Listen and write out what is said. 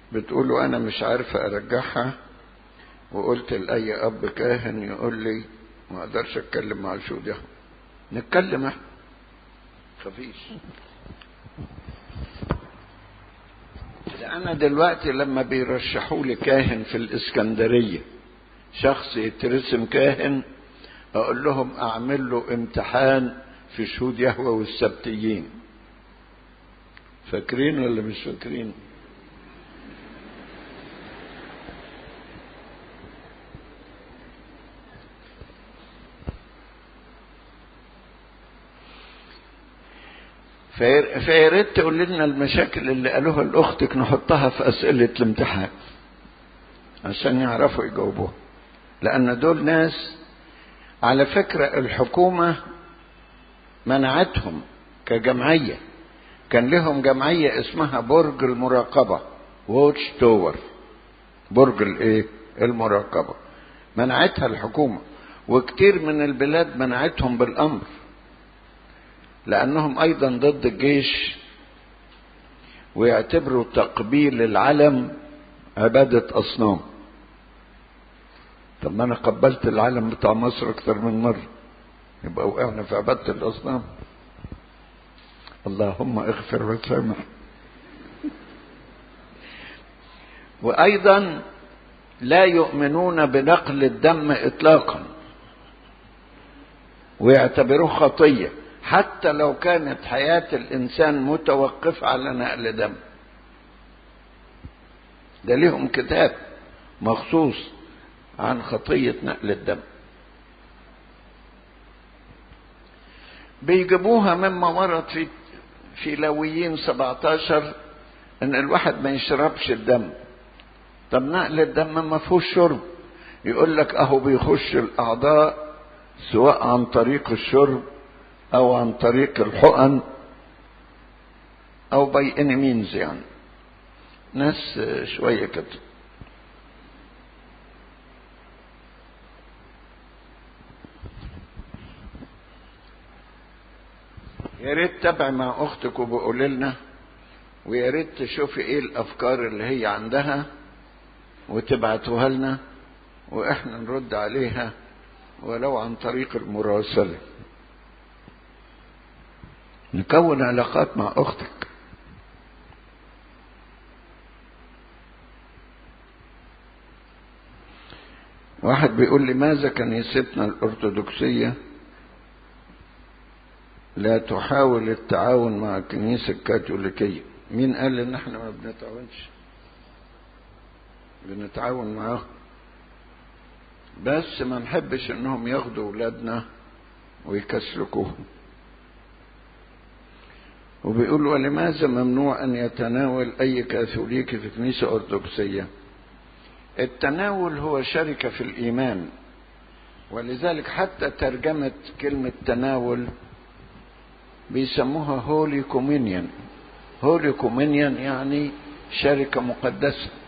بتقولوا انا مش عارفة ارجعها وقلت لاي اب كاهن يقول لي ما اقدرش اتكلم مع الشهود يا نتكلم احنا خفيش انا دلوقتي لما بيرشحوا لي كاهن في الاسكندريه شخص يترسم كاهن اقول لهم اعمل له امتحان في شهود يهوى والسبتيين فاكرين ولا مش فاكرين فيا ريت تقول لنا المشاكل اللي قالوها لاختك نحطها في اسئله الامتحان عشان يعرفوا يجاوبوها لان دول ناس على فكره الحكومه منعتهم كجمعيه كان لهم جمعيه اسمها برج المراقبه ووتش تور برج الايه المراقبه منعتها الحكومه وكتير من البلاد منعتهم بالامر لأنهم أيضا ضد الجيش ويعتبروا تقبيل العلم عبادة أصنام طب ما أنا قبلت العلم بتاع مصر أكثر من مرة يبقى وقعنا في عبادة الأصنام اللهم اغفر وسامح وأيضا لا يؤمنون بنقل الدم إطلاقا ويعتبروه خطيه حتى لو كانت حياة الإنسان متوقفة على نقل دم ده ليهم كتاب مخصوص عن خطية نقل الدم بيجيبوها مما ورد في في لويين 17 ان الواحد ما يشربش الدم طب نقل الدم ما فيهوش شرب يقول لك اهو بيخش الاعضاء سواء عن طريق الشرب او عن طريق الحقن او باي اني مينز يعني ناس شويه كده يا ريت تتابع مع اختك وبقول لنا ويا ريت تشوفي ايه الافكار اللي هي عندها وتبعتوها لنا واحنا نرد عليها ولو عن طريق المراسله نكون علاقات مع اختك واحد بيقول لماذا كنيستنا الأرثوذكسية لا تحاول التعاون مع الكنيسة الكاثوليكية مين قال ان احنا ما بنتعاونش بنتعاون معاهم بس ما نحبش انهم ياخدوا اولادنا ويكسلكوهم وبيقول ولماذا ممنوع ان يتناول اي كاثوليكي في كنيسه ارثوذكسيه التناول هو شركه في الايمان ولذلك حتى ترجمه كلمه تناول بيسموها هولي كومينيون هولي كومينيون يعني شركه مقدسه